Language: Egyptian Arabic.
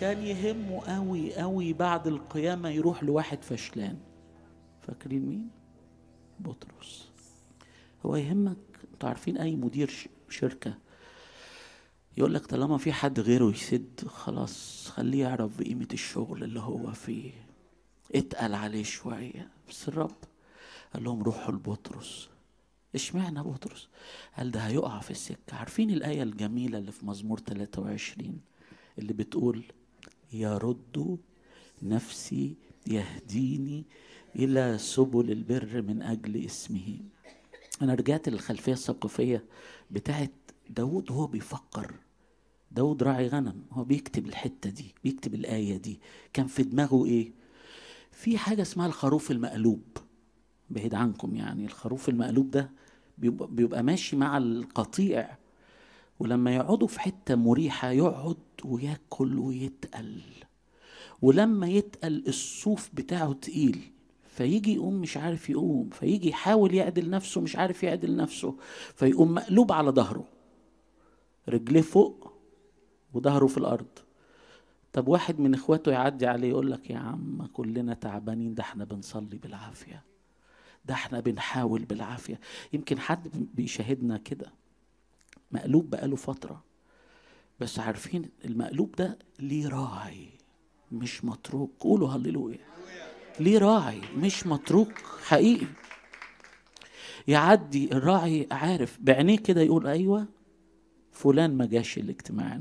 كان يهمه قوي قوي بعد القيامة يروح لواحد فشلان فاكرين مين؟ بطرس هو يهمك انتوا عارفين اي مدير ش- شركة يقول لك طالما في حد غيره يسد خلاص خليه يعرف بقيمة الشغل اللي هو فيه اتقل عليه شوية بس الرب قال لهم روحوا لبطرس اشمعنى بطرس قال ده هيقع في السكة عارفين الآية الجميلة اللي في مزمور 23 اللي بتقول يرد نفسي يهديني إلى سبل البر من أجل اسمه أنا رجعت للخلفية الثقافية بتاعت داود وهو بيفكر داود راعي غنم هو بيكتب الحتة دي بيكتب الآية دي كان في دماغه إيه في حاجة اسمها الخروف المقلوب بعيد عنكم يعني الخروف المقلوب ده بيبقى, بيبقى ماشي مع القطيع ولما يقعدوا في حتة مريحة يقعد وياكل ويتقل ولما يتقل الصوف بتاعه تقيل فيجي يقوم مش عارف يقوم فيجي يحاول يعدل نفسه مش عارف يعدل نفسه فيقوم مقلوب على ظهره رجليه فوق وظهره في الارض طب واحد من اخواته يعدي عليه يقول لك يا عم كلنا تعبانين ده احنا بنصلي بالعافيه ده احنا بنحاول بالعافيه يمكن حد بيشاهدنا كده مقلوب بقاله فتره بس عارفين المقلوب ده ليه راعي مش متروك قولوا هللويا ليه راعي مش متروك حقيقي يعدي الراعي عارف بعينيه كده يقول ايوه فلان ما جاش الاجتماع